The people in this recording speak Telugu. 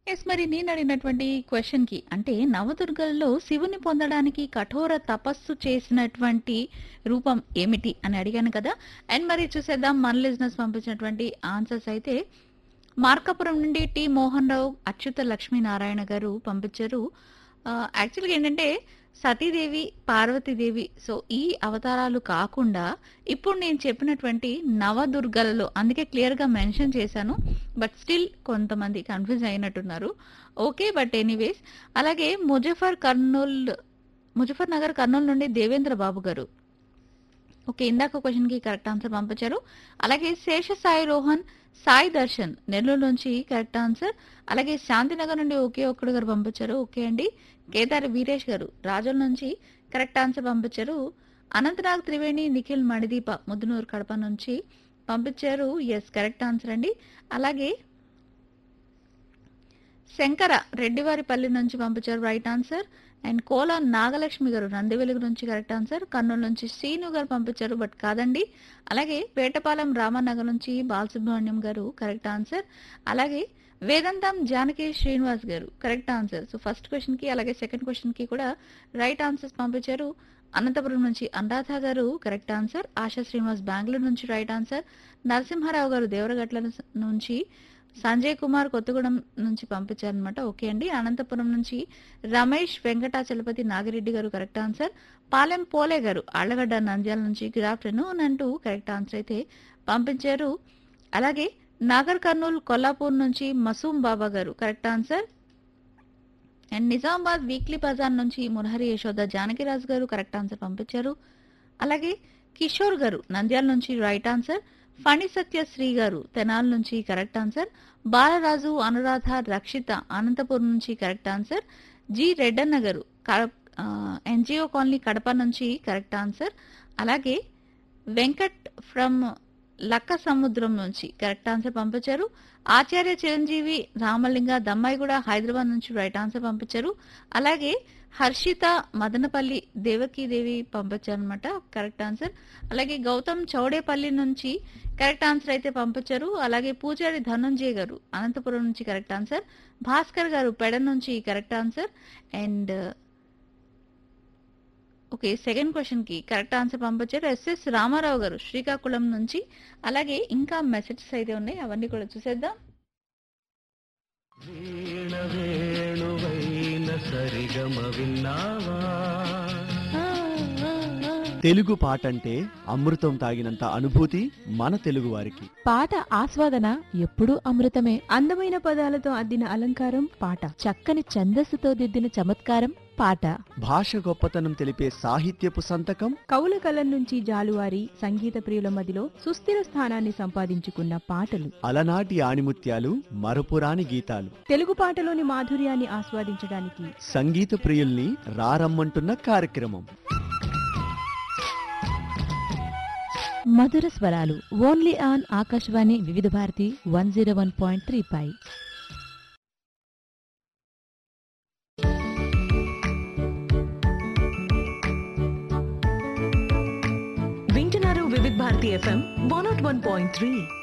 ఎస్ మరి నేను అడిగినటువంటి క్వశ్చన్ కి అంటే నవదుర్గల్లో శివుని పొందడానికి కఠోర తపస్సు చేసినటువంటి రూపం ఏమిటి అని అడిగాను కదా అండ్ మరి చూసేద్దాం మన లిజినెస్ పంపించినటువంటి ఆన్సర్స్ అయితే మార్కాపురం నుండి టి మోహన్ రావు అచ్యుత లక్ష్మీనారాయణ గారు పంపించారు యాక్చువల్గా ఏంటంటే సతీదేవి పార్వతీదేవి సో ఈ అవతారాలు కాకుండా ఇప్పుడు నేను చెప్పినటువంటి నవదుర్గలలో అందుకే క్లియర్ గా మెన్షన్ చేశాను బట్ స్టిల్ కొంతమంది కన్ఫ్యూజ్ అయినట్టున్నారు ఓకే బట్ ఎనీవేస్ అలాగే ముజఫర్ కర్నూల్ ముజఫర్ నగర్ కర్నూలు నుండి దేవేంద్ర బాబు గారు ఓకే ఇందాక క్వశ్చన్ కి కరెక్ట్ ఆన్సర్ పంపించారు అలాగే శేష సాయి రోహన్ సాయి దర్శన్ నెల్లూరు నుంచి కరెక్ట్ ఆన్సర్ అలాగే శాంతినగర్ నుండి ఒకే ఒక్కడు గారు పంపించారు ఓకే అండి కేదార్ వీరేష్ గారు రాజుల నుంచి కరెక్ట్ ఆన్సర్ పంపించారు అనంతనాగ్ త్రివేణి నిఖిల్ మణిదీప ముద్దునూరు కడప నుంచి పంపించారు ఎస్ కరెక్ట్ ఆన్సర్ అండి అలాగే శంకర రెడ్డివారిపల్లి నుంచి పంపించారు right answer and Kola Nagalakshmi గారు నందివెలుగు నుంచి కరెక్ట్ ఆన్సర్ కర్నూలు నుంచి శ్రీను గారు పంపించారు బట్ కాదండి అలాగే పేటపాలెం రామనగర్ నుంచి బాలసుబ్రహ్మణ్యం గారు కరెక్ట్ ఆన్సర్ అలాగే వేదాంతం జానకి శ్రీనివాస్ గారు correct answer so first question కి అలాగే సెకండ్ క్వశ్చన్ కి కూడా రైట్ ఆన్సర్స్ పంపించారు అనంతపురం నుంచి అనురాధ గారు కరెక్ట్ ఆన్సర్ ఆశా శ్రీనివాస్ బెంగళూరు నుంచి రైట్ ఆన్సర్ నరసింహారావు గారు దేవరగట్ల నుంచి సంజయ్ కుమార్ కొత్తగూడెం నుంచి పంపించారనమాట ఓకే అండి అనంతపురం నుంచి రమేష్ వెంకటాచలపతి నాగిరెడ్డి గారు కరెక్ట్ ఆన్సర్ పాలెం పోలే గారు ఆళ్లగడ్డ నంద్యాల నుంచి గుడ్ ఆఫ్టర్నూన్ అంటూ కరెక్ట్ ఆన్సర్ అయితే పంపించారు అలాగే నాగర్ కర్నూల్ కొల్లాపూర్ నుంచి మసూం బాబా గారు correct answer and Nizamabad weekly Bazar నుంచి మురహరి యశోద జానకిరాజు గారు కరెక్ట్ ఆన్సర్ పంపించారు అలాగే కిషోర్ గారు నంద్యాల నుంచి రైట్ ఆన్సర్ ఫణి సత్య శ్రీ గారు తెనాల నుంచి కరెక్ట్ ఆన్సర్ బాలరాజు అనురాధ రక్షిత అనంతపురం నుంచి కరెక్ట్ ఆన్సర్ జి రెడ్డన్న గారు ఎన్జిఓ కాలనీ కడప నుంచి కరెక్ట్ ఆన్సర్ అలాగే వెంకట్ ఫ్రమ్ లక్క సముద్రం నుంచి కరెక్ట్ ఆన్సర్ పంపించారు ఆచార్య చిరంజీవి రామలింగ దమ్మాయి కూడా హైదరాబాద్ నుంచి రైట్ ఆన్సర్ పంపించారు అలాగే హర్షిత మదనపల్లి దేవకీదేవి పంపించారు అనమాట కరెక్ట్ ఆన్సర్ అలాగే గౌతమ్ చౌడేపల్లి నుంచి కరెక్ట్ ఆన్సర్ అయితే పంపించారు అలాగే పూజారి ధనంజయ్ గారు అనంతపురం నుంచి కరెక్ట్ ఆన్సర్ భాస్కర్ గారు పెడ నుంచి correct answer and okay second question కి కరెక్ట్ ఆన్సర్ పంపించారు ఎస్ఎస్ రామారావు గారు శ్రీకాకుళం నుంచి అలాగే ఇంకా మెసేజెస్ అయితే ఉన్నాయి అవన్నీ కూడా చూసేద్దాం వీణ వేణువైన సరిగమ విన్నావా తెలుగు పాట అంటే అమృతం తాగినంత అనుభూతి మన తెలుగు వారికి పాట ఆస్వాదన ఎప్పుడూ అమృతమే అందమైన పదాలతో అద్దిన అలంకారం పాట చక్కని ఛందస్సుతో దిద్దిన చమత్కారం పాట భాష గొప్పతనం తెలిపే సాహిత్యపు సంతకం కవుల కలం నుంచి జాలువారి సంగీత ప్రియుల మదిలో సుస్థిర స్థానాన్ని సంపాదించుకున్న పాటలు అలనాటి ఆణిముత్యాలు మరపురాని గీతాలు తెలుగు పాటలోని మాధుర్యాన్ని ఆస్వాదించడానికి సంగీత ప్రియుల్ని రారమ్మంటున్న కార్యక్రమం మధుర స్వరాలు only on Akashvani Vividh Bharati one zero one point three పై వింటున్నారు Vividh Bharati FM one nought one point three